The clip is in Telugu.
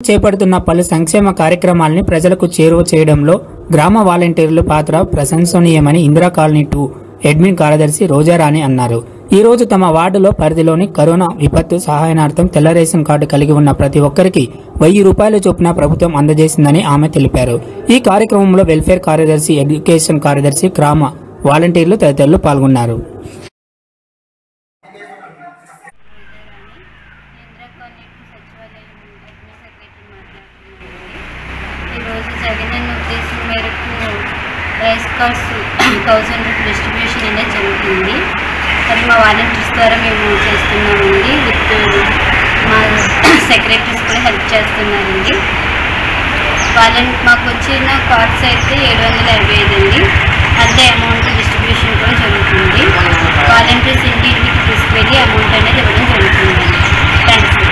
చేపడుతున్న పలు సంక్షేమ కార్యక్రమాల్ని ప్రజలకు చేరువ చేయడంలో గ్రామ వాలంటీర్ల పాత్ర ప్రశంసనీయమని ఇందిరా కాలనీ టూ అడ్మిన్ కార్యదర్శి రోజారాణి అన్నారు ఈ రోజు తమ వార్డులో పరిధిలోని కరోనా విపత్తు సహాయనార్థం తెల్ల రేషన్ కార్డు కలిగి ఉన్న ప్రతి ఒక్కరికి వెయ్యి రూపాయల చొప్పున ప్రభుత్వం అందజేసిందని ఆమె తెలిపారు ఈ కార్యక్రమంలో వెల్ఫేర్ కార్యదర్శి ఎడ్యుకేషన్ కార్యదర్శి గ్రామ వాలంటీర్లు తదితరులు పాల్గొన్నారు ఈరోజు జగనన్న ఉద్దేశం మేరకు rice cards thousand rupee distribution అనేది జరుగుతుంది అది మా వాలంటీర్స్ ద్వారా మేము చేస్తున్నామండి విత్ మా సెక్రటరీస్ కూడా హెల్ప్ చేస్తున్నారండి వాలంటీ మాకు వచ్చిన కార్డ్స్ అయితే ఏడు వందల ఇరవై ఐదు అండి అంతే అమౌంట్ డిస్ట్రిబ్యూషన్ కూడా జరుగుతుంది వాలంటీర్స్ ఇంటి ఇంటికి తీసుకువెళ్ళి అమౌంట్ అనేది ఇవ్వడం జరుగుతుందండి థ్యాంక్స్